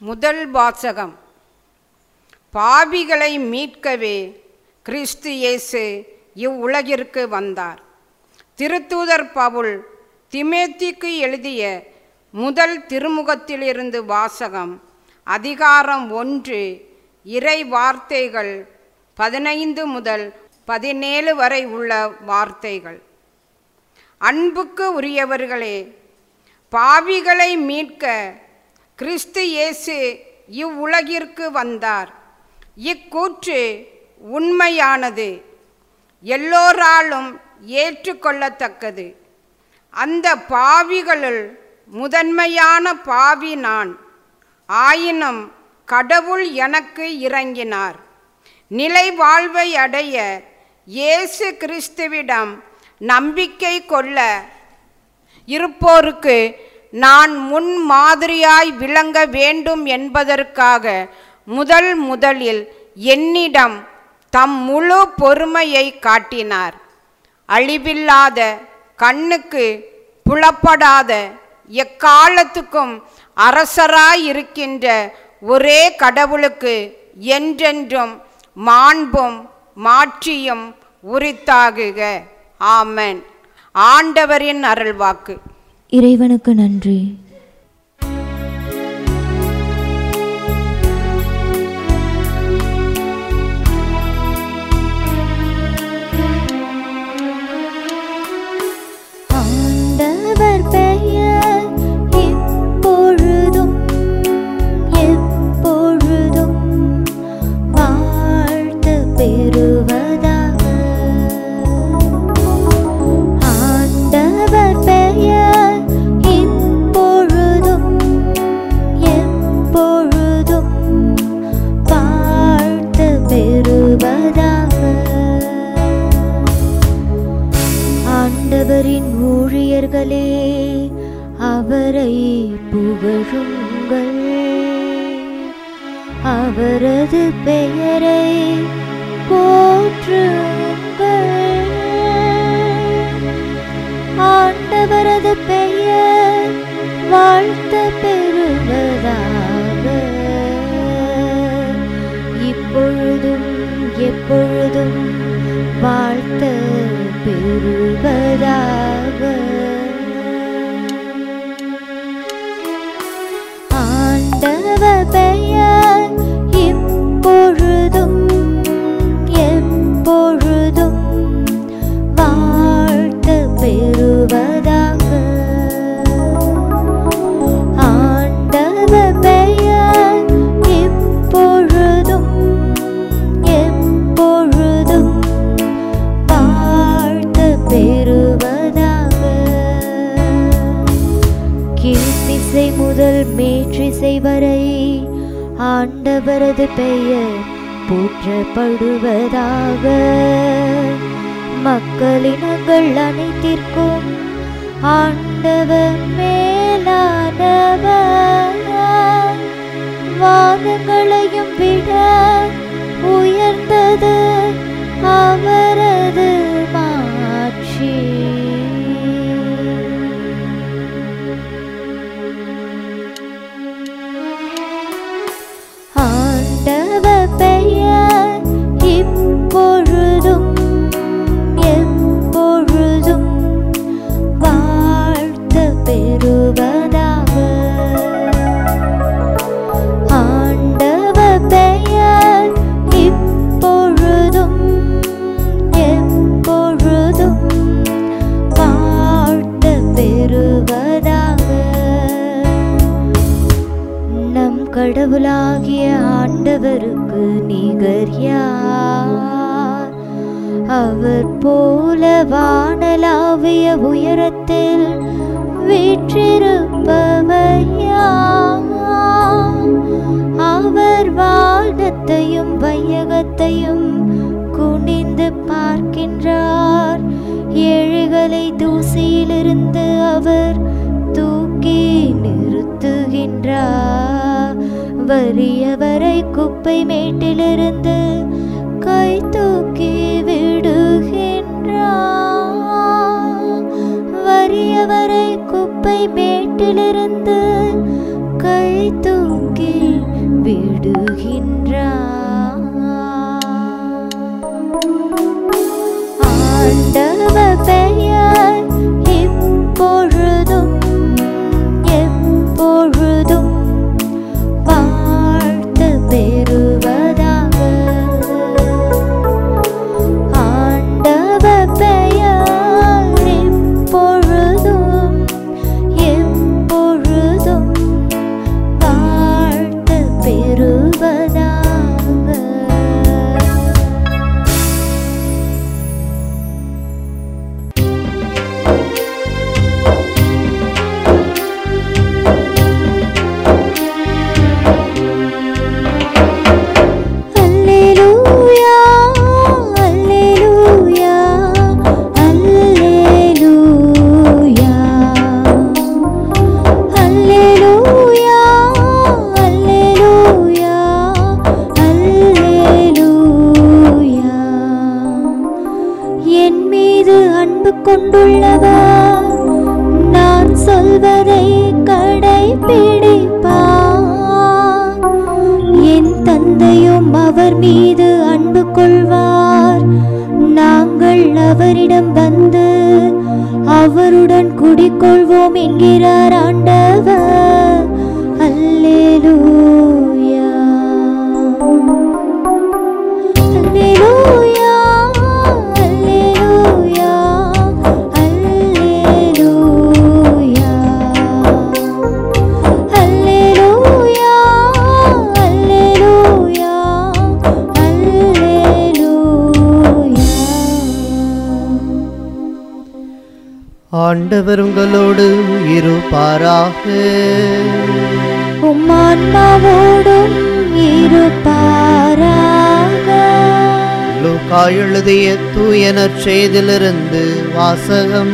முதல் வாசகம் பாவிகளை மீட்கவே கிறிஸ்து இயேசு இவ்வுலகிற்கு வந்தார் திருத்தூதர் பவுல் திமேத்திக்கு எழுதிய முதல் திருமுகத்திலிருந்து வாசகம் அதிகாரம் ஒன்று இறை வார்த்தைகள் பதினைந்து முதல் பதினேழு வரை உள்ள வார்த்தைகள் அன்புக்கு உரியவர்களே பாவிகளை மீட்க கிறிஸ்து இயேசு இவ்வுலகிற்கு வந்தார் இக்கூற்று உண்மையானது எல்லோராலும் ஏற்றுக்கொள்ளத்தக்கது அந்த பாவிகளுள் முதன்மையான பாவி நான் ஆயினும் கடவுள் எனக்கு இறங்கினார் நிலை வாழ்வை அடைய இயேசு கிறிஸ்துவிடம் நம்பிக்கை கொள்ள இருப்போருக்கு நான் முன் மாதிரியாய் விளங்க வேண்டும் என்பதற்காக முதல் முதலில் என்னிடம் தம் முழு பொறுமையை காட்டினார் அழிவில்லாத கண்ணுக்கு புலப்படாத எக்காலத்துக்கும் அரசராயிருக்கின்ற ஒரே கடவுளுக்கு என்றென்றும் மாண்பும் மாட்சியும் உரித்தாகுக ஆமென் ஆண்டவரின் அருள்வாக்கு இறைவனுக்கு நன்றி ஆண்டவர் பெயர் இப்பொழுதும் எப்பொழுதும் வாழ்த்து பெறுவதாக ஆண்டவர் பெயர் இப்பொழுதும் எப்பொழுதும் வாழ்த்து பெறுவதாக ஆண்டவரின் ஊழியர்களே அவரை புகழுங்கள் அவரது பெயரை போற்றுங்கள் ஆண்டவரது பெயர் வாழ்த்த பெறுவதாக இப்பொழுதும் எப்பொழுதும் வாழ்த்த பெறுவதாக ஆண்டவர் பெயர் இப்பொழுதும் எப்பொழுதும் வாழ்த்த பெறுவதாக ஆண்டவர் பெயர் இப்பொழுதும் எப்பொழுதும் வாழ்த்த பெறுவதாக கீழ்த்திசை முதல் மேற்றிசை வரை ஆண்டவரது பெயர் போற்றப்படுவதாக மக்களினங்கள் அனைத்திற்கும் ஆண்டவர் மேலானவர் வானங்களையும் விட உயர்ந்தது அவரது மாட்சி ஆண்டவர் பெயர் இப்பொழுதும் எப்பொழுதும் வாழ்த்த பெறுவதாக ஆண்டவர் பெயர் இப்பொழுதும் எப்பொழுதும் வாழ்த்த பெறுவதாக நம் கடவுளாகிய ஆண்டவருக்கு நிகர் யார் அவர் போல வானலாவிய உயரத்தில் வீற்றிருப்பவர் யார் அவர் வானத்தையும் வையகத்தையும் குனிந்து பார்க்கின்றார் ஏழைகளை தூசியிலிருந்து அவர் தூக்கி நிறுத்துகின்றார் வறியவரை குப்பை மேட்டிலிருந்து கை தூக்கி விடுகின்றார் வறியவரை குப்பை மேட்டிலிருந்து கை தூக்கி ஆண்டவர் பெயர் இப்பொழுதும் எப்பொழுதும் வாழ்த்து பெறுவதாக ஆண்டவர் பெயர் இப்பொழுதும் எப்பொழுதும் வாழ்த்து பெறுவதாக அல்லேலூயா அல்லேலூயா அல்லேலூயா அல்லேலூயா அல்லேலூயா அல்லேலூயா என் மீது அன்பு கொண்டுள்ளவர் நான் சொல்வதை கடைபிடிப்பார் என் தந்தையும் அவர் மீது அன்பு கொள்வார் நாங்கள் அவரிடம் வந்து அவருடன் குடிக்கொள்வோம் என்கிறார் ஆண்டவர் அல்லேலூயா அல்லேலூயா அல்லேலூயா அல்லேலூயா அல்லேலூயா அல்லேலூயா அல்லேலூயா ஆண்டவர் உங்களோடு இருப்பாராக உம் ஆன்மாவோடும் இருப்பாராக லூக்கா எழுதிய தூயனர் செய்திலிருந்து வாசகம்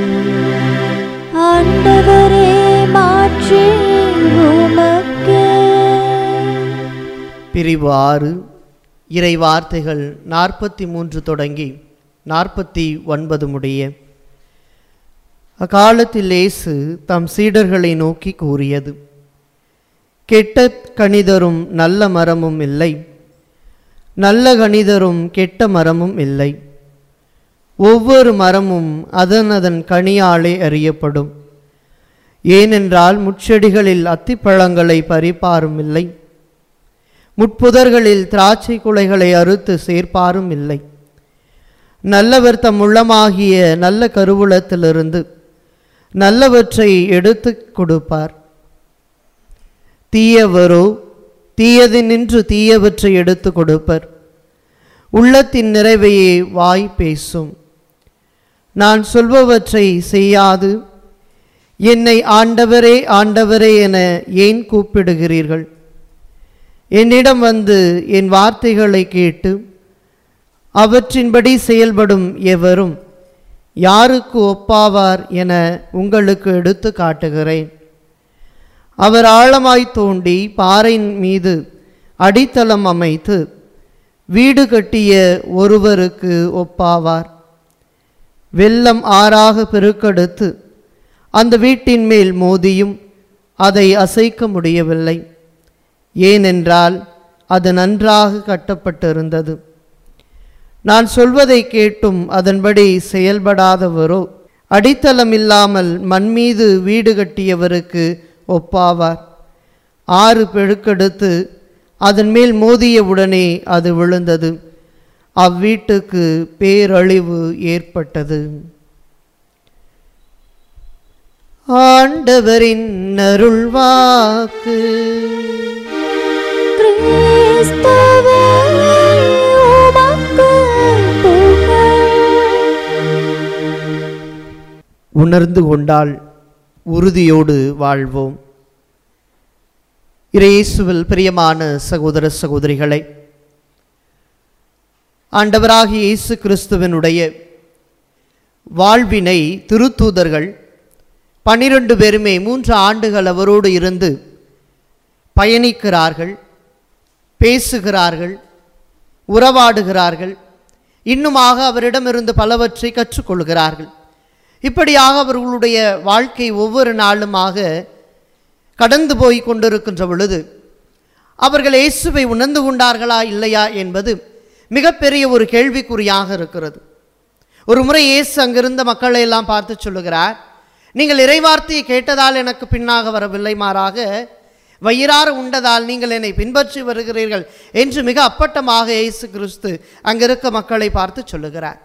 ஆண்டவரே மாற்றி உமக்கே பிரிவு ஆறு இறை வார்த்தைகள் நாற்பத்தி மூன்று தொடங்கி நாற்பத்தி ஒன்பது முடிய அக்காலத்தில் இயேசு தம் சீடர்களை நோக்கி கூறியது கெட்ட கணிதரும் நல்ல மரமும் இல்லை நல்ல கணிதரும் கெட்ட மரமும் இல்லை ஒவ்வொரு மரமும் அதன் அதன் கனியாலே அறியப்படும் ஏனென்றால் முட்செடிகளில் அத்திப்பழங்களை பறிப்பாரும் இல்லை முட்புதர்களில் திராட்சை குலைகளை அறுத்து சேர்ப்பாரும் இல்லை நல்லவர் தம் உள்ளமாகிய நல்ல கருவூலத்திலிருந்து நல்லவற்றை எடுத்து கொடுப்பார் தீயவரோ தீயதினின்று தீயவற்றை எடுத்து கொடுப்பர் உள்ளத்தின் நிறைவையே வாய் பேசும் நான் சொல்பவற்றை செய்யாது என்னை ஆண்டவரே ஆண்டவரே என ஏன் கூப்பிடுகிறீர்கள் என்னிடம் வந்து என் வார்த்தைகளை கேட்டு அவற்றின்படி செயல்படும் எவரும் யாருக்கு ஒப்பாவார் என உங்களுக்கு எடுத்து காட்டுகிறேன் அவர் ஆழமாய் தோண்டி பாறையின் மீது அடித்தளம் அமைத்து வீடு கட்டிய ஒருவருக்கு ஒப்பாவார் வெள்ளம் ஆறாக பெருக்கெடுத்து அந்த வீட்டின் மேல் மோதியும் அதை அசைக்க முடியவில்லை ஏனென்றால் அது நன்றாக கட்டப்பட்டிருந்தது நான் சொல்வதை கேட்டும் அதன்படி செயல்படாதவரோ அடித்தளம் இல்லாமல் மண் மீது வீடு கட்டியவருக்கு ஒப்பாவார் ஆறு பெருக்கெடுத்து அதன் மேல் மோதியவுடனே அது விழுந்தது அவ்வீட்டுக்கு பேரழிவு ஏற்பட்டது ஆண்டவரின் அருள்வாக்கு கிறிஸ்துவே உமக்கு புகழ் உணர்ந்து கொண்டால் உறுதியோடு வாழ்வோம் இயேசுவில் பிரியமான சகோதர சகோதரிகளை ஆண்டவராகிய இயேசு கிறிஸ்துவனுடைய வாழ்வினை திருத்தூதர்கள் பன்னிரண்டு பேருமே மூன்று ஆண்டுகள் அவரோடு இருந்து பயணிக்கிறார்கள் பேசுகிறார்கள் உறவாடுகிறார்கள் இன்னுமாக அவரிடமிருந்து பலவற்றை கற்றுக்கொள்கிறார்கள் இப்படியாக அவர்களுடைய வாழ்க்கை ஒவ்வொரு நாளுமாக கடந்து போய் கொண்டிருக்கின்ற பொழுது அவர்கள் இயேசுவை உணர்ந்து கொண்டார்களா இல்லையா என்பது மிகப்பெரிய ஒரு கேள்விக்குறியாக இருக்கிறது ஒரு முறை இயேசு அங்கிருந்த மக்களை எல்லாம் பார்த்து சொல்லுகிறார் நீங்கள் இறைவார்த்தையை கேட்டதால் எனக்கு பின்னாக வரவில்லை மாறாக வயிறார உண்டதால் நீங்கள் என்னை பின்பற்றி வருகிறீர்கள் என்று மிக அப்பட்டமாக இயேசு கிறிஸ்து அங்கிருக்க மக்களை பார்த்து சொல்லுகிறார்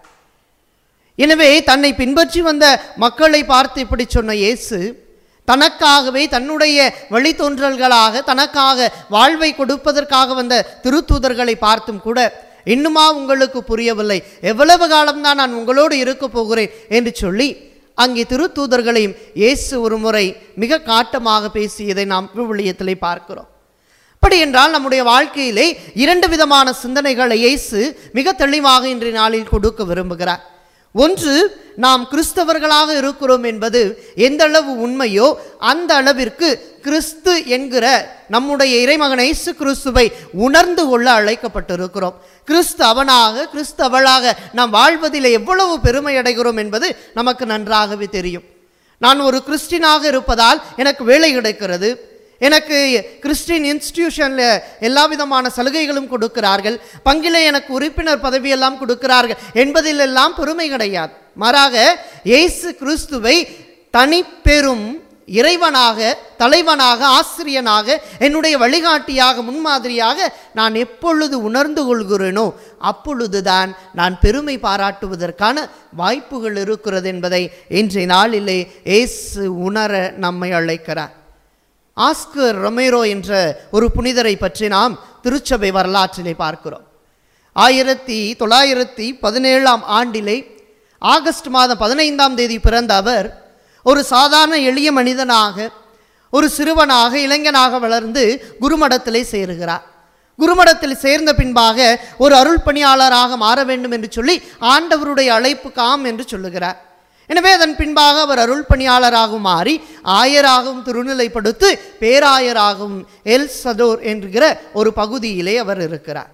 எனவே தன்னை பின்பற்றி வந்த மக்களை பார்த்து இப்படி சொன்ன இயேசு தனக்காகவே தன்னுடைய வழித்தோன்றல்களாக தனக்காக வாழ்வை கொடுப்பதற்காக வந்த திருத்தூதர்களை பார்த்தும் கூட இன்னுமா உங்களுக்கு புரியவில்லை எவ்வளவு காலம்தான் நான் உங்களோடு இருக்க போகிறேன் என்று சொல்லி அங்கே திருத்தூதர்களையும் இயேசு ஒரு முறை மிக காட்டமாக பேசியதை நாம் விவிலியத்திலே பார்க்கிறோம் அப்படி என்றால் நம்முடைய வாழ்க்கையிலே இரண்டு விதமான சிந்தனைகளை இயேசு மிக தெளிவாக இன்றைய நாளில் கொடுக்க விரும்புகிறார் ஒன்று நாம் கிறிஸ்தவர்களாக இருக்கிறோம் என்பது எந்த அளவு உண்மையோ அந்த அளவிற்கு கிறிஸ்து என்கிற நம்முடைய இறைமகன் இயேசு கிறிஸ்துவை உணர்ந்து கொள்ள அழைக்கப்பட்டிருக்கிறோம் கிறிஸ்து அவனாக கிறிஸ்து அவளாக நாம் வாழ்வதில் எவ்வளவு பெருமை அடைகிறோம் என்பது நமக்கு நன்றாகவே தெரியும் நான் ஒரு கிறிஸ்டினாக இருப்பதால் எனக்கு வேலை கிடைக்கிறது எனக்கு கிறிஸ்டின் இன்ஸ்டிடியூஷனில் எல்லா விதமான சலுகைகளும் கொடுக்கிறார்கள் பங்கிலே எனக்கு உறுப்பினர் பதவியெல்லாம் கொடுக்கிறார்கள் என்பதிலெல்லாம் பெருமை கிடையாது மாறாக இயேசு கிறிஸ்துவை தனிப்பெரும் இறைவனாக தலைவனாக ஆசிரியனாக என்னுடைய வழிகாட்டியாக முன்மாதிரியாக நான் எப்பொழுது உணர்ந்து கொள்கிறேனோ அப்பொழுதுதான் நான் பெருமை பாராட்டுவதற்கான வாய்ப்புகள் இருக்கிறது என்பதை இன்றைய நாளிலே இயேசு உணர நம்மை அழைக்கிறார் ஆஸ்கர் ரொமேரோ என்ற ஒரு புனிதரை பற்றி நாம் திருச்சபை வரலாற்றிலே பார்க்கிறோம் ஆயிரத்தி தொள்ளாயிரத்தி பதினேழாம் ஆண்டிலே ஆகஸ்ட் மாதம் பதினைந்தாம் தேதி பிறந்த அவர் ஒரு சாதாரண எளிய மனிதனாக ஒரு சிறுவனாக இளைஞனாக வளர்ந்து குருமடத்திலே சேருகிறார் குருமடத்தில் சேர்ந்த பின்பாக ஒரு அருள் பணியாளராக மாற வேண்டும் என்று சொல்லி ஆண்டவருடைய அழைப்பு காம் என்று சொல்லுகிறார் எனவே அதன் பின்பாக அவர் அருள் பணியாளராகவும் மாறி ஆயராகவும் திருநிலைப்படுத்தி பேராயராகவும் எல் சதோர் என்கிற ஒரு பகுதியிலே அவர் இருக்கிறார்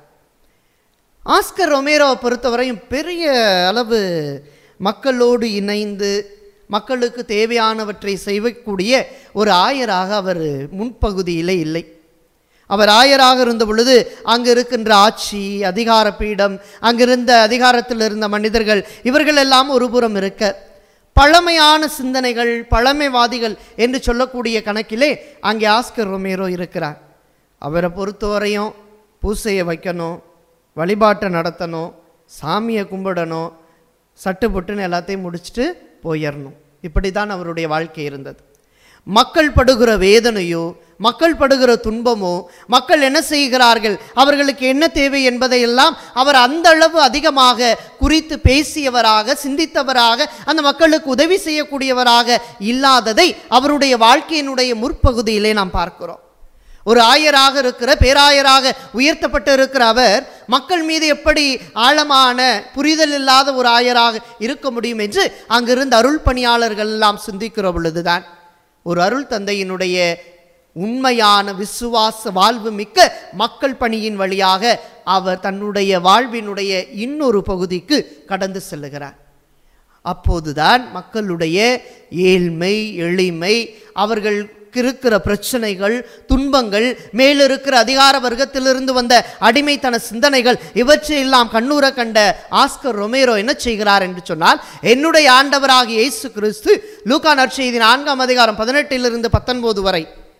ஆஸ்கர் ரொமேரோவை பொறுத்தவரையும் பெரிய அளவு மக்களோடு இணைந்து மக்களுக்கு தேவையானவற்றை செய்யக்கூடிய ஒரு ஆயராக அவர் முன்பகுதியிலே இல்லை அவர் ஆயராக இருந்த பொழுது அங்கு இருக்கின்ற ஆட்சி அதிகார பீடம் அங்கிருந்த அதிகாரத்தில் இருந்த மனிதர்கள் இவர்கள் எல்லாம் ஒருபுறம் இருக்க பழமையான சிந்தனைகள் பழமைவாதிகள் என்று சொல்லக்கூடிய கணக்கிலே அங்கே ஆஸ்கர் ரொமேரோ இருக்கிறார் அவரை பொறுத்தவரையும் பூசையை வைக்கணும் வழிபாட்டை நடத்தணும் சாமியை கும்பிடணும் சட்டு புட்டுன்னு எல்லாத்தையும் முடிச்சுட்டு போயிடணும் இப்படி தான் அவருடைய வாழ்க்கை இருந்தது மக்கள் படுகிற வேதனையோ மக்கள் படுகிற துன்பமோ மக்கள் என்ன செய்கிறார்கள் அவர்களுக்கு என்ன தேவை என்பதையெல்லாம் அவர் அந்த அளவு அதிகமாக குறித்து பேசியவராக சிந்தித்தவராக அந்த மக்களுக்கு உதவி செய்யக்கூடியவராக இல்லாததை அவருடைய வாழ்க்கையினுடைய முற்பகுதியிலே நாம் பார்க்கிறோம் ஒரு ஆயராக இருக்கிற பேராயராக உயர்த்தப்பட்டு இருக்கிற அவர் மக்கள் மீது எப்படி ஆழமான புரிதல் இல்லாத ஒரு ஆயராக இருக்க முடியும் என்று அங்கிருந்த அருள் பணியாளர்கள் எல்லாம் சிந்திக்கிற பொழுதுதான் ஒரு அருள் தந்தையினுடைய உண்மையான விசுவாச வாழ்வு மிக்க மக்கள் பணியின் வழியாக அவர் தன்னுடைய வாழ்வினுடைய இன்னொரு பகுதிக்கு கடந்து செல்லுகிறார் அப்போதுதான் மக்களுடைய ஏழ்மை எளிமை அவர்களுக்கு இருக்கிற பிரச்சனைகள் துன்பங்கள் மேலிருக்கிற அதிகார வர்க்கத்திலிருந்து வந்த அடிமைத்தன சிந்தனைகள் இவற்றையெல்லாம் கண்ணூர கண்ட ஆஸ்கர் ரொமேரோ என்ன செய்கிறார் என்று சொன்னால் என்னுடைய ஆண்டவராகிய இயேசு கிறிஸ்து லூக்கா நற்செய்தி நான்காம் அதிகாரம் பதினெட்டிலிருந்து பத்தொன்பது வரை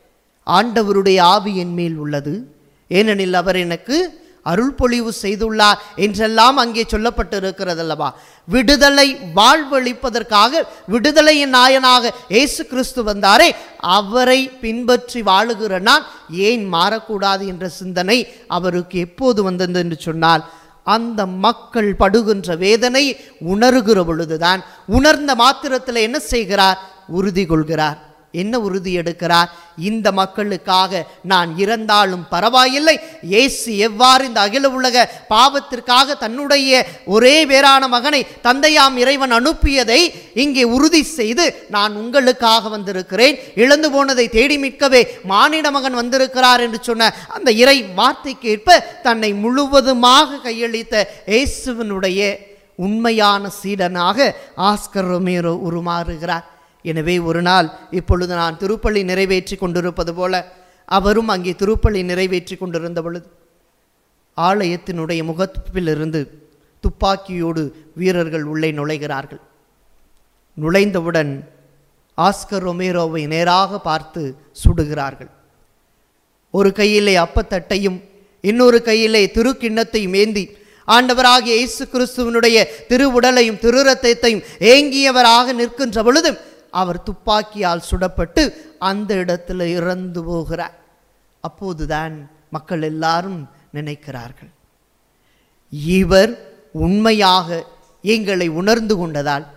ஆண்டவருடைய ஆவி என் மேல் உள்ளது ஏனெனில் அவர் எனக்கு அருள் பொழிவு செய்துள்ளார் என்றெல்லாம் அங்கே சொல்லப்பட்டு இருக்கிறதல்லவா விடுதலை வாழ்வழிப்பதற்காக விடுதலையின் நாயனாக இயேசு கிறிஸ்து வந்தாரே அவரை பின்பற்றி வாழுகிற நான் ஏன் மாறக்கூடாது என்ற சிந்தனை அவருக்கு எப்போது வந்தது என்று சொன்னால் அந்த மக்கள் படுகின்ற வேதனை உணர்கிற பொழுதுதான் உணர்ந்த மாத்திரத்தில் என்ன செய்கிறார் உறுதி கொள்கிறார் என்ன உறுதி எடுக்கிறார் இந்த மக்களுக்காக நான் இறந்தாலும் பரவாயில்லை இயேசு எவ்வாறு இந்த அகில உலக பாவத்திற்காக தன்னுடைய ஒரே வேறான மகனை தந்தையாம் இறைவன் அனுப்பியதை இங்கே உறுதி செய்து நான் உங்களுக்காக வந்திருக்கிறேன் இழந்து போனதை தேடி மீட்கவே மானிட மகன் வந்திருக்கிறார் என்று சொன்ன அந்த இறை வார்த்தைக்கு ஏற்ப தன்னை முழுவதுமாக கையளித்த இயேசுவனுடைய உண்மையான சீடனாக ஆஸ்கர் ரொமேரோ உருமாறுகிறார் எனவே ஒரு நாள் இப்பொழுது நான் திருப்பள்ளி நிறைவேற்றி கொண்டிருப்பது போல அவரும் அங்கே திருப்பலி நிறைவேற்றி கொண்டிருந்த பொழுது ஆலயத்தினுடைய முகப்பிலிருந்து துப்பாக்கியோடு வீரர்கள் உள்ளே நுழைகிறார்கள் நுழைந்தவுடன் ஆஸ்கர் ரொமேரோவை நேராக பார்த்து சுடுகிறார்கள் ஒரு கையிலே அப்பத்தட்டையும் இன்னொரு கையிலே திருக்கிண்ணத்தையும் ஏந்தி ஆண்டவராகிய இயேசு கிறிஸ்துவனுடைய திருவுடலையும் திருரத்தையும் ஏங்கியவராக நிற்கின்ற பொழுது அவர் துப்பாக்கியால் சுடப்பட்டு அந்த இடத்துல இறந்து போகிறார் அப்போதுதான் மக்கள் எல்லாரும் நினைக்கிறார்கள் இவர் உண்மையாக எங்களை உணர்ந்து கொண்டதால்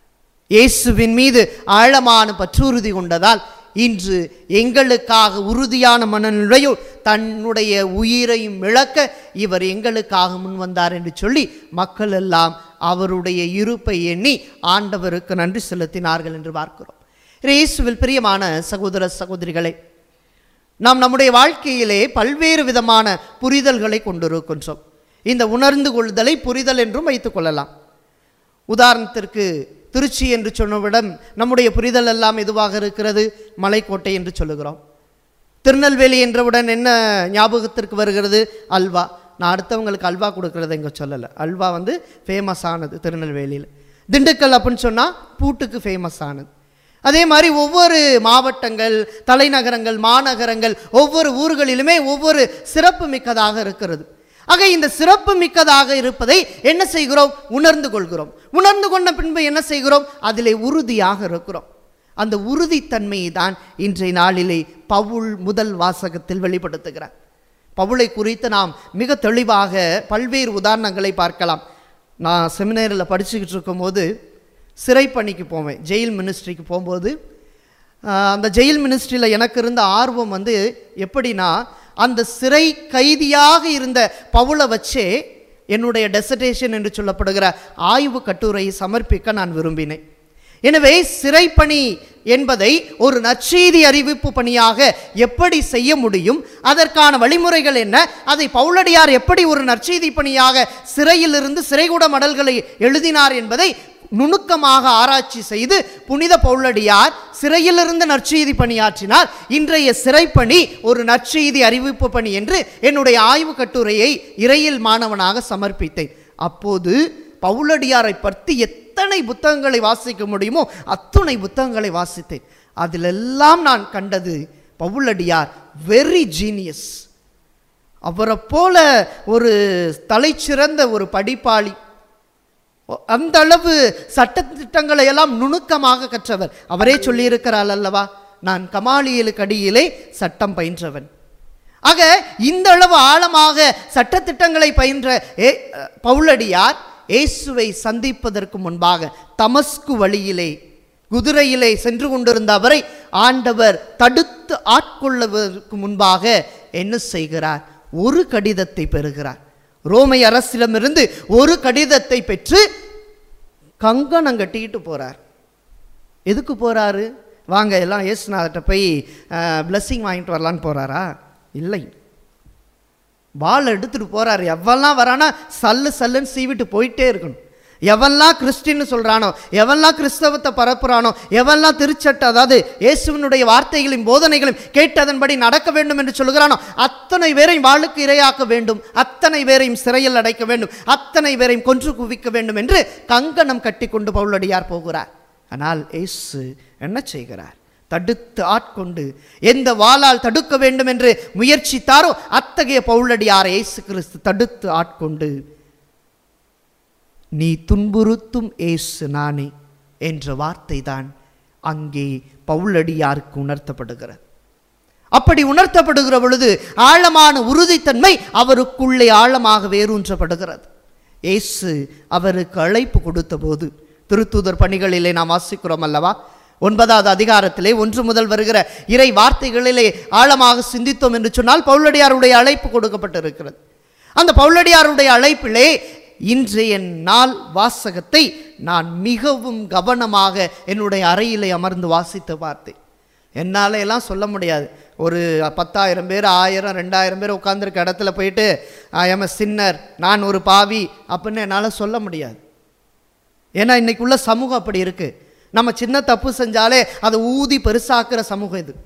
இயேசுவின் மீது ஆழமான பற்றுறுதி கொண்டதால் இன்று எங்களுக்காக உறுதியான மனநிலையோ தன்னுடைய உயிரையும் இழக்க இவர் எங்களுக்காக முன் வந்தார் என்று சொல்லி மக்கள் எல்லாம் அவருடைய இருப்பை எண்ணி ஆண்டவருக்கு நன்றி செலுத்தினார்கள் என்று பார்க்கிறோம் இயேசுவில் பிரியமான சகோதர சகோதரிகளே நாம் நம்முடைய வாழ்க்கையிலே பல்வேறு விதமான புரிதல்களை கொண்டிருக்கின்றோம் இந்த உணர்ந்து கொள்ளுதலை புரிதல் என்றும் வைத்துக் கொள்ளலாம் உதாரணத்திற்கு திருச்சி என்று சொன்னவிடம் நம்முடைய புரிதல் எல்லாம் எதுவாக இருக்கிறது மலைக்கோட்டை என்று சொல்லுகிறோம் திருநெல்வேலி என்றவுடன் என்ன ஞாபகத்திற்கு வருகிறது அல்வா நான் அடுத்தவங்களுக்கு அல்வா கொடுக்கறத இங்கே சொல்லலை அல்வா வந்து ஃபேமஸ் ஆனது திருநெல்வேலியில் திண்டுக்கல் அப்படின்னு சொன்னால் பூட்டுக்கு ஃபேமஸ் ஆனது அதே மாதிரி ஒவ்வொரு மாவட்டங்கள் தலைநகரங்கள் மாநகரங்கள் ஒவ்வொரு ஊர்களிலுமே ஒவ்வொரு சிறப்பு மிக்கதாக இருக்கிறது ஆக இந்த சிறப்பு மிக்கதாக இருப்பதை என்ன செய்கிறோம் உணர்ந்து கொள்கிறோம் உணர்ந்து கொண்ட பின்பு என்ன செய்கிறோம் அதிலே உறுதியாக இருக்கிறோம் அந்த உறுதித்தன்மையை தான் இன்றைய நாளிலே பவுல் முதல் வாசகத்தில் வெளிப்படுத்துகிறார் பவுலை குறித்து நாம் மிக தெளிவாக பல்வேறு உதாரணங்களை பார்க்கலாம் நான் செமினேரில் படிச்சுக்கிட்டு இருக்கும்போது சிறைப்பணிக்கு போவேன் ஜெயில் மினிஸ்ட்ரிக்கு போகும்போது ஆஹ், அந்த ஜெயில் மினிஸ்ட்ரியில் எனக்கு இருந்த ஆர்வம் வந்து எப்படின்னா அந்த சிறை கைதியாக இருந்த பவுலை வச்சே என்னுடைய டெசர்டேஷன் என்று சொல்லப்படுகிற ஆய்வு கட்டுரையை சமர்ப்பிக்க நான் விரும்பினேன் எனவே சிறைப்பணி என்பதை ஒரு நற்செய்தி அறிவிப்பு பணியாக எப்படி செய்ய முடியும் அதற்கான வழிமுறைகள் என்ன அதை பவுலடியார் எப்படி ஒரு நற்செய்தி பணியாக சிறையிலிருந்து சிறைகூட மடல்களை எழுதினார் என்பதை நுணுக்கமாக ஆராய்ச்சி செய்து புனித பவுலடியார் சிறையிலிருந்து நற்செய்தி பணியாற்றினார் இன்றைய சிறைப்பணி ஒரு நற்செய்தி அறிவிப்பு பணி என்று என்னுடைய ஆய்வு கட்டுரையை இறையில் மாணவனாக சமர்ப்பித்தேன் அப்போது பவுலடியாரை பற்றி எத்தனை புத்தகங்களை வாசிக்க முடியுமோ அத்துணை புத்தகங்களை வாசித்தேன் அதிலெல்லாம் நான் கண்டது பவுலடியார் வெரி ஜீனியஸ் அவரை போல ஒரு தலைச்சிறந்த ஒரு படிப்பாளி அந்த அளவு சட்டத்திட்டங்களை எல்லாம் நுணுக்கமாக கற்றவர் அவரே சொல்லியிருக்கிறார் அல்லவா நான் கமாலியலுக்கு அடியிலே சட்டம் பயின்றவன் ஆக இந்த அளவு ஆழமாக சட்டத்திட்டங்களை பயின்ற ஏ பவுலடியார் இயேசுவை சந்திப்பதற்கு முன்பாக தமஸ்கு வழியிலே குதிரையிலே சென்று கொண்டிருந்த அவரை ஆண்டவர் தடுத்து ஆட்கொள்ளுவதற்கு முன்பாக என்ன செய்கிறார் ஒரு கடிதத்தை பெறுகிறார் ரோமை அரசிடமிருந்து ஒரு கடிதத்தை பெற்று கங்கணம் கட்டிக்கிட்டு போறார் எதுக்கு போறாரு வாங்க எல்லாம் இயேசுநாதர்கிட்ட போய் பிளஸ்ஸிங் வாங்கிட்டு வரலான்னு போறாரா இல்லை வாள் எடுத்துட்டு போறாரு எவெல்லாம் வரானா சல்லு சல்லுன்னு சீவிட்டு போயிட்டே இருக்கணும் எவெல்லாம் கிறிஸ்டின்னு சொல்றானோ எவெல்லாம் கிறிஸ்தவத்தை பரப்புறானோ எவெல்லாம் திருச்சட்ட அதாவது இயேசுவினுடைய வார்த்தைகளையும் போதனைகளையும் கேட்டதன்படி நடக்க வேண்டும் என்று சொல்கிறானோ அத்தனை பேரையும் வாளுக்கு இரையாக்க வேண்டும் அத்தனை பேரையும் சிறையில் அடைக்க வேண்டும் அத்தனை பேரையும் கொன்று குவிக்க வேண்டும் என்று கங்கணம் கட்டி கொண்டு பவுலடியார் போகிறார் ஆனால் இயேசு என்ன செய்கிறார் தடுத்து ஆட்கொண்டு எந்த வாளால் தடுக்க வேண்டும் என்று முயற்சித்தாரோ அத்தகைய பவுலடியாரை இயேசு கிறிஸ்து தடுத்து ஆட்கொண்டு நீ துன்புறுத்தும் ஏசு நானே என்ற வார்த்தை தான் அங்கே பவுலடியாருக்கு உணர்த்தப்படுகிறது அப்படி உணர்த்தப்படுகிற பொழுது ஆழமான உறுதித்தன்மை அவருக்குள்ளே ஆழமாக வேரூன்றப்படுகிறது இயேசு அவருக்கு அழைப்பு கொடுத்த போது திருத்தூதர் பணிகளிலே நாம் வாசிக்கிறோம் அல்லவா ஒன்பதாவது அதிகாரத்திலே ஒன்று முதல் வருகிற இறை வார்த்தைகளிலே ஆழமாக சிந்தித்தோம் என்று சொன்னால் பவுலடியாருடைய அழைப்பு கொடுக்கப்பட்டிருக்கிறது அந்த பவுலடியாருடைய அழைப்பிலே இன்றைய நாள் வாசகத்தை நான் மிகவும் கவனமாக என்னுடைய அறையிலே அமர்ந்து வாசித்து பார்த்தேன் என்னால எல்லாம் சொல்ல முடியாது ஒரு பத்தாயிரம் பேர் ஆயிரம் ரெண்டாயிரம் பேர் உட்காந்துருக்க இடத்துல போயிட்டு எம் சின்னர் நான் ஒரு பாவி அப்படின்னு என்னால் சொல்ல முடியாது ஏன்னா இன்னைக்கு உள்ள சமூகம் அப்படி இருக்கு நம்ம சின்ன தப்பு செஞ்சாலே அதை ஊதி பெருசாக்குற சமூகம் இது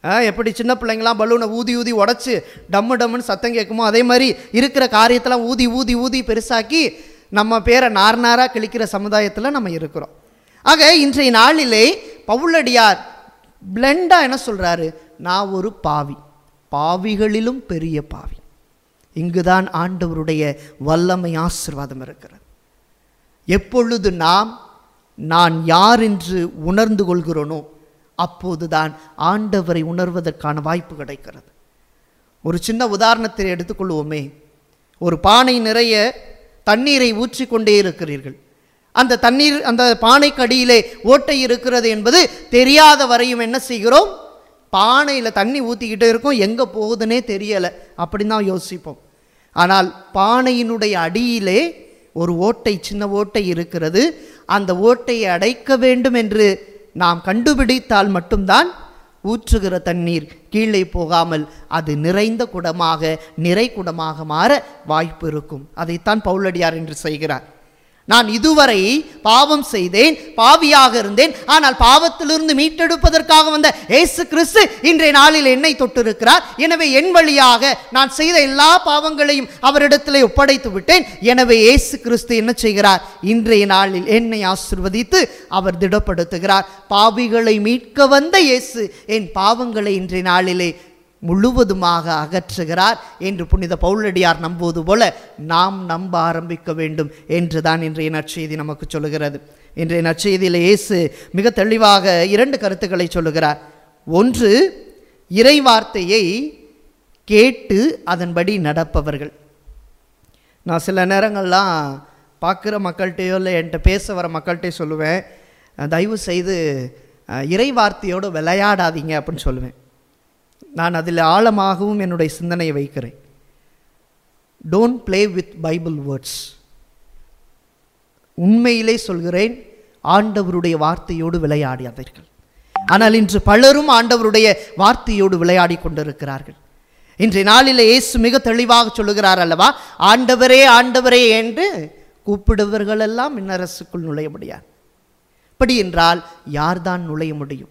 ஆ, எப்படி சின்ன பிள்ளைங்களாம் பலூனை ஊதி ஊதி உடச்சி டம்மு டம்முன்னு சத்தம் கேட்குமோ அதே மாதிரி இருக்கிற காரியத்தெல்லாம் ஊதி ஊதி ஊதி பெருசாக்கி நம்ம பேரை நார் நாராக கிழிக்கிற சமுதாயத்தில் நம்ம இருக்கிறோம் ஆக இன்றைய நாளிலே பவுலடியார் பிளெண்டாக என்ன சொல்கிறாரு நான் ஒரு பாவி பாவிகளிலும் பெரிய பாவி இங்குதான் ஆண்டவருடைய வல்லமை ஆசீர்வாதம் இருக்கிறது எப்பொழுது நாம் நான் யார் என்று உணர்ந்து கொள்கிறோனோ அப்போதுதான் ஆண்டவரை உணர்வதற்கான வாய்ப்பு கிடைக்கிறது ஒரு சின்ன உதாரணத்தை எடுத்துக்கொள்வோமே ஒரு பானை நிறைய தண்ணீரை ஊற்றிக் கொண்டே இருக்கிறீர்கள் அந்த தண்ணீர் அந்த பானைக்கு அடியிலே ஓட்டை இருக்கிறது என்பது தெரியாத வரையும் என்ன செய்கிறோம் பானையில் தண்ணி ஊற்றிக்கிட்டே இருக்கும் எங்கே போகுதுன்னே தெரியலை அப்படின்னு தான் யோசிப்போம் ஆனால் பானையினுடைய அடியிலே ஒரு ஓட்டை சின்ன ஓட்டை இருக்கிறது அந்த ஓட்டையை அடைக்க வேண்டும் என்று நாம் கண்டுபிடித்தால் மட்டும்தான் ஊற்றுகிற தண்ணீர் கீழே போகாமல் அது நிறைந்த குடமாக நிறை குடமாக மாற வாய்ப்பு இருக்கும் அதைத்தான் பவுலடியார் என்று செய்கிறார் நான் இதுவரை பாவம் செய்தேன் பாவியாக இருந்தேன் ஆனால் பாவத்திலிருந்து மீட்டெடுப்பதற்காக வந்த இயேசு கிறிஸ்து இன்றைய நாளில் என்னை தொட்டிருக்கிறார் எனவே என் வழியாக நான் செய்த எல்லா பாவங்களையும் அவரிடத்திலே ஒப்படைத்து விட்டேன் எனவே இயேசு கிறிஸ்து என்ன செய்கிறார் இன்றைய நாளில் என்னை ஆசிர்வதித்து அவர் திடப்படுத்துகிறார் பாவிகளை மீட்க வந்த இயேசு என் பாவங்களை இன்றைய நாளிலே முழுவதுமாக அகற்றுகிறார் என்று புனித பவுலடியார் நம்புவது போல நாம் நம்ப ஆரம்பிக்க வேண்டும் என்று தான் இன்றைய நற்செய்தி நமக்கு சொல்லுகிறது இன்றைய நற்செய்தியில் இயேசு மிக தெளிவாக இரண்டு கருத்துக்களை சொல்லுகிறார் ஒன்று இறை வார்த்தையை கேட்டு அதன்படி நடப்பவர்கள் நான் சில நேரங்கள்லாம் பார்க்குற மக்கள்கிட்டயோ இல்லை என்கிட்ட பேச வர மக்கள்கிட்டயோ சொல்லுவேன் அஹ், தயவு செய்து அஹ், இறை வார்த்தையோடு விளையாடாதீங்க அப்படின்னு சொல்லுவேன் நான் அதில் ஆழமாகவும் என்னுடைய சிந்தனையை வைக்கிறேன் don't play with Bible words உண்மையிலே சொல்கிறேன் ஆண்டவருடைய வார்த்தையோடு விளையாடியவர்கள் ஆனால் இன்று பலரும் ஆண்டவருடைய வார்த்தையோடு விளையாடி கொண்டிருக்கிறார்கள் இன்றைய நாளில் இயேசு மிக தெளிவாக சொல்லுகிறார் அல்லவா ஆண்டவரே ஆண்டவரே என்று கூப்பிடுவர்களெல்லாம் மின்னரசுக்குள் நுழைய முடியாது அப்படி என்றால் யார்தான் நுழைய முடியும்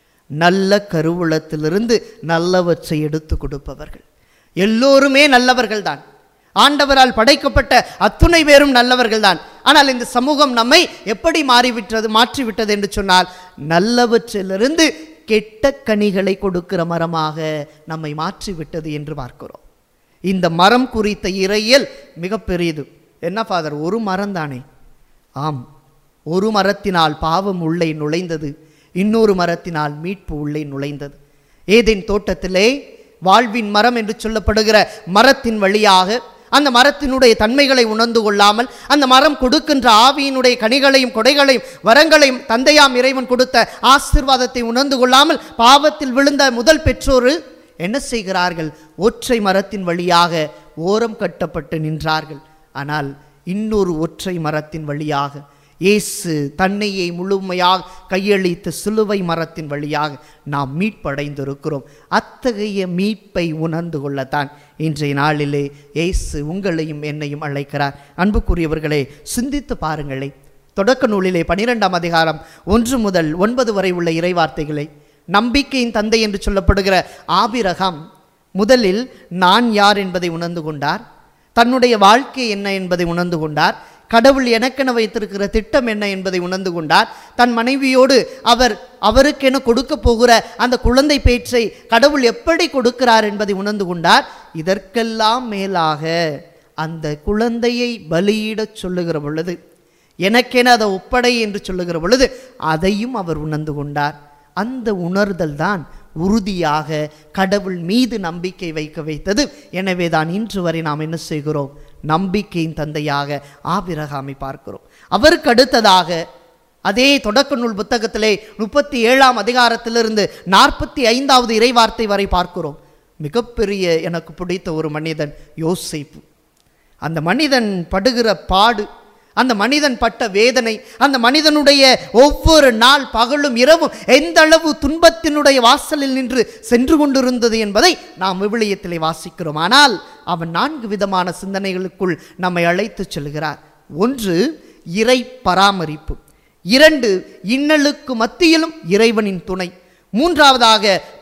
நல்ல கருவூலத்திலிருந்து நல்லவற்றை எடுத்து கொடுப்பவர்கள் எல்லோருமே நல்லவர்கள் தான் ஆண்டவரால் படைக்கப்பட்ட அத்துணை பேரும் நல்லவர்கள் தான் ஆனால் இந்த சமூகம் நம்மை எப்படி மாறிவிட்டது மாற்றிவிட்டது என்று சொன்னால் நல்லவற்றிலிருந்து கெட்ட கனிகளை கொடுக்கிற மரமாக நம்மை மாற்றிவிட்டது என்று பார்க்கிறோம் இந்த மரம் குறித்த இறையியல் மிக பெரியது என்ன ஃபாதர் ஒரு மரம் தானே ஆம் ஒரு மரத்தினால் பாவம் உள்ளே நுழைந்தது இன்னொரு மரத்தினால் மீட்பு உள்ளே நுழைந்தது ஏதேன் தோட்டத்திலே வாழ்வின் மரம் என்று சொல்லப்படுகிற மரத்தின் வழியாக அந்த மரத்தினுடைய தன்மைகளை உணர்ந்து கொள்ளாமல் அந்த மரம் கொடுக்கின்ற ஆவியினுடைய கனிகளையும் கொடைகளையும் வரங்களையும் தந்தையாம் இறைவன் கொடுத்த ஆசீர்வாதத்தை உணர்ந்து கொள்ளாமல் பாவத்தில் விழுந்த முதல் பெற்றோர் என்ன செய்கிறார்கள் ஒற்றை மரத்தின் வழியாக ஓரம் கட்டப்பட்டு நின்றார்கள் ஆனால் இன்னொரு ஒற்றை மரத்தின் வழியாக இயேசு தன்னையே முழுமையாக கையளித்த சிலுவை மரத்தின் வழியாக நாம் மீட்படைந்திருக்கிறோம் அத்தகைய மீட்பை உணர்ந்து கொள்ளத்தான் இன்றைய நாளிலே இயேசு உங்களையும் என்னையும் அழைக்கிறார் அன்புக்குரியவர்களே சிந்தித்து பாருங்களே தொடக்க நூலிலே பனிரெண்டாம் அதிகாரம் ஒன்று முதல் ஒன்பது வரை உள்ள இறைவார்த்தைகளை நம்பிக்கையின் தந்தை என்று சொல்லப்படுகிற ஆபிரகாம் முதலில் நான் யார் என்பதை உணர்ந்து கொண்டார் தன்னுடைய வாழ்க்கை என்ன என்பதை உணர்ந்து கொண்டார் கடவுள் எனக்கென வைத்திருக்கிற திட்டம் என்ன என்பதை உணர்ந்து கொண்டார் தன் மனைவியோடு அவர் அவருக்கென கொடுக்க போகிற அந்த குழந்தை பேற்றை கடவுள் எப்படி கொடுக்கிறார் என்பதை உணர்ந்து கொண்டார் இதற்கெல்லாம் மேலாக அந்த குழந்தையை பலியிடச் சொல்லுகிற பொழுது எனக்கென அதை ஒப்படை என்று சொல்லுகிற பொழுது அதையும் அவர் உணர்ந்து கொண்டார் அந்த உணர்தல் தான் உறுதியாக கடவுள் மீது நம்பிக்கை வைக்க வைத்தது எனவே தான் இன்று வரை நாம் என்ன செய்கிறோம் நம்பிக்கையின் தந்தையாக ஆபிரகாமை பார்க்கிறோம் அவருக்கு அடுத்ததாக அதே தொடக்க நூல் புத்தகத்திலே முப்பத்தி ஏழாம் அதிகாரத்திலிருந்து நாற்பத்தி ஐந்தாவது இறைவார்த்தை வரை பார்க்கிறோம் மிகப்பெரிய எனக்கு பிடித்த ஒரு மனிதன் யோசிப்பு அந்த மனிதன் படுகிற பாடு அந்த மனிதன் பட்ட வேதனை அந்த மனிதனுடைய ஒவ்வொரு நாள் பகலும் இரவும் எந்த அளவு துன்பத்தினுடைய வாசலில் நின்று சென்று கொண்டிருந்தது என்பதை நாம் விவிலியத்திலே வாசிக்கிறோம் ஆனால் அவன் நான்கு விதமான சிந்தனைகளுக்குள் நம்மை அழைத்துச் செல்கிறார் ஒன்று இறை பராமரிப்பு இரண்டு இன்னலுக்கு மத்தியிலும் இறைவனின் துணை மூன்றாவதாக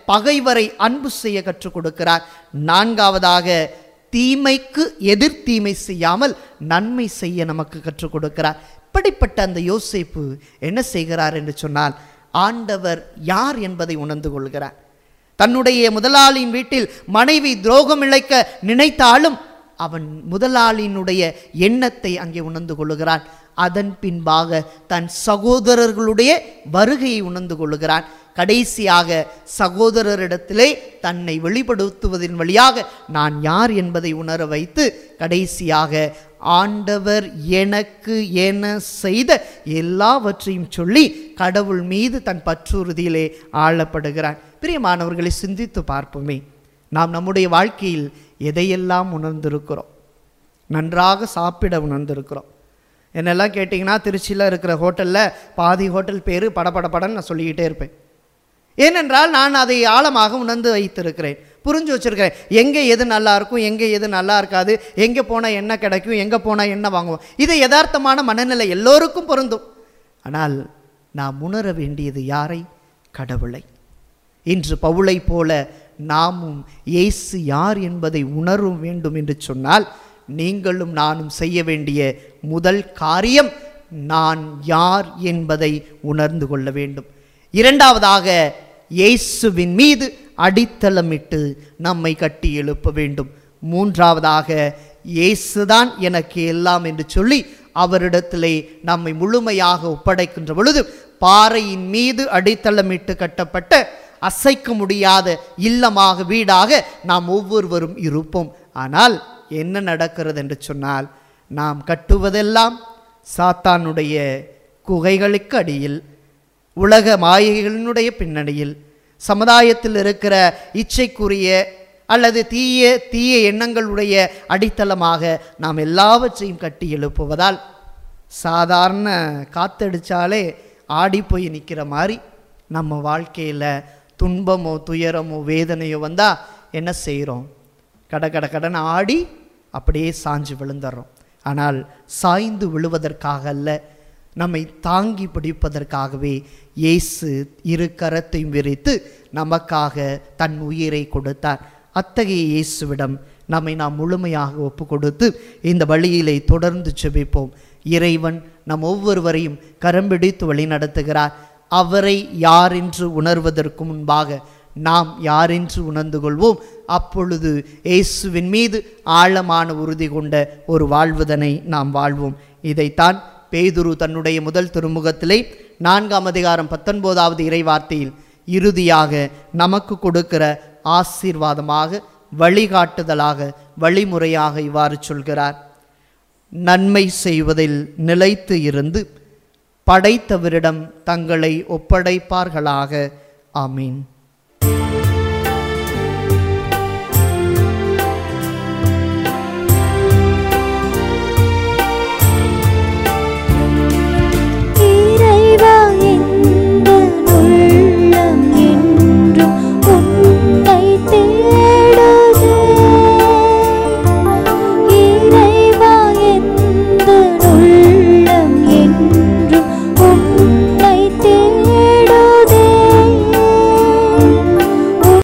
பகைவரை அன்பு செய்ய கற்றுக் கொடுக்கிறார் நான்காவதாக தீமைக்கு எதிர் தீமை செய்யாமல் நன்மை செய்ய நமக்கு கற்றுக் கொடுக்கிறார் இப்படிப்பட்ட அந்த யோசேப்பு என்ன செய்கிறார் என்று சொன்னால் ஆண்டவர் யார் என்பதை உணர்ந்து கொள்கிறார் தன்னுடைய முதலாளியின் வீட்டில் மனைவி துரோகம் இழைக்க நினைத்தாலும் அவன் முதலாளியினுடைய எண்ணத்தை அங்கே உணர்ந்து கொள்ளுகிறான் அதன் பின்பாக தன் சகோதரர்களுடைய வருகையை உணர்ந்து கொள்ளுகிறான் கடைசியாக சகோதரரிடத்திலே தன்னை வெளிப்படுத்துவதன் வழியாக நான் யார் என்பதை உணர வைத்து கடைசியாக ஆண்டவர் எனக்கு என செய்த எல்லாவற்றையும் சொல்லி கடவுள் மீது தன் பற்றுறுதியிலே ஆளப்படுகிறான் பிரியமானவர்களை சிந்தித்து பார்ப்போமே நாம் நம்முடைய வாழ்க்கையில் எதையெல்லாம் உணர்ந்திருக்கிறோம் நன்றாக சாப்பிட உணர்ந்திருக்கிறோம் என்னெல்லாம் கேட்டிங்கன்னா திருச்சியில் இருக்கிற ஹோட்டலில் பாதி ஹோட்டல் பேர் படபடபடன்னு நான் சொல்லிக்கிட்டே இருப்பேன் ஏனென்றால் நான் அதை ஆழமாக உணர்ந்து வைத்திருக்கிறேன் புரிஞ்சு வச்சிருக்கிறேன் எங்கே எது நல்லா இருக்கும் எங்கே எது நல்லா இருக்காது எங்கே போனால் என்ன கிடைக்கும் எங்கே போனால் என்ன வாங்குவோம் இது யதார்த்தமான மனநிலை எல்லோருக்கும் பொருந்தும் ஆனால் நாம் உணர வேண்டியது யாரை கடவுளை இன்று பவுளை போல நாமும் இயேசு யார் என்பதை உணரும் வேண்டும் என்று சொன்னால் நீங்களும் நானும் செய்ய வேண்டிய முதல் காரியம் நான் யார் என்பதை உணர்ந்து கொள்ள வேண்டும் இரண்டாவதாக இயேசுவின் மீது அடித்தளமிட்டு நம்மை கட்டி எழுப்ப வேண்டும் மூன்றாவதாக இயேசுதான் எனக்கு எல்லாம் என்று சொல்லி அவரிடத்திலே நம்மை முழுமையாக ஒப்படைக்கின்ற பொழுது பாறையின் மீது அடித்தளமிட்டு கட்டப்பட்ட அசைக்க முடியாத இல்லமாக வீடாக நாம் ஒவ்வொருவரும் இருப்போம் ஆனால் என்ன நடக்கிறது என்று சொன்னால் நாம் கட்டுவதெல்லாம் சாத்தானுடைய குகைகளுக்கு அடியில் உலக மாயைகளினுடைய பின்னணியில் சமுதாயத்தில் இருக்கிற இச்சைக்குரிய அல்லது தீய தீய எண்ணங்களுடைய அடித்தளமாக நாம் எல்லாவற்றையும் கட்டி எழுப்புவதால் சாதாரண காத்தடிச்சாலே ஆடி போய் நிற்கிற மாதிரி நம்ம வாழ்க்கையில் துன்பமோ துயரமோ வேதனையோ வந்தால் என்ன செய்கிறோம் கட கட கடன் ஆடி அப்படியே சாஞ்சு விழுந்துடுறோம் ஆனால் சாய்ந்து விழுவதற்காக அல்ல நம்மை தாங்கி பிடிப்பதற்காகவே இயேசு இரு கரத்தையும் விரித்து நமக்காக தன் உயிரை கொடுத்தார் அத்தகைய இயேசுவிடம் நம்மை நாம் முழுமையாக ஒப்பு கொடுத்து இந்த வழியிலே தொடர்ந்து செபிப்போம் இறைவன் நம் ஒவ்வொருவரையும் கரம் பிடித்து வழி நடத்துகிறார் அவரை யார் என்று உணர்வதற்கு முன்பாக நாம் யாரென்று உணர்ந்து கொள்வோம் அப்பொழுது இயேசுவின் மீது ஆழமான உறுதி கொண்ட ஒரு வாழ்வுதனை நாம் வாழ்வோம் இதைத்தான் பேதுரு தன்னுடைய முதல் திருமுகத்திலே நான்காம் அதிகாரம் பத்தொன்பதாவது இறைவார்த்தையில் இறுதியாக நமக்கு கொடுக்கிற ஆசீர்வாதமாக வழிகாட்டுதலாக வழிமுறையாக இவ்வாறு சொல்கிறார் நன்மை செய்வதில் நிலைத்து இருந்து படைத்தவரிடம் தங்களை ஒப்படைப்பார்களாக ஆமீன்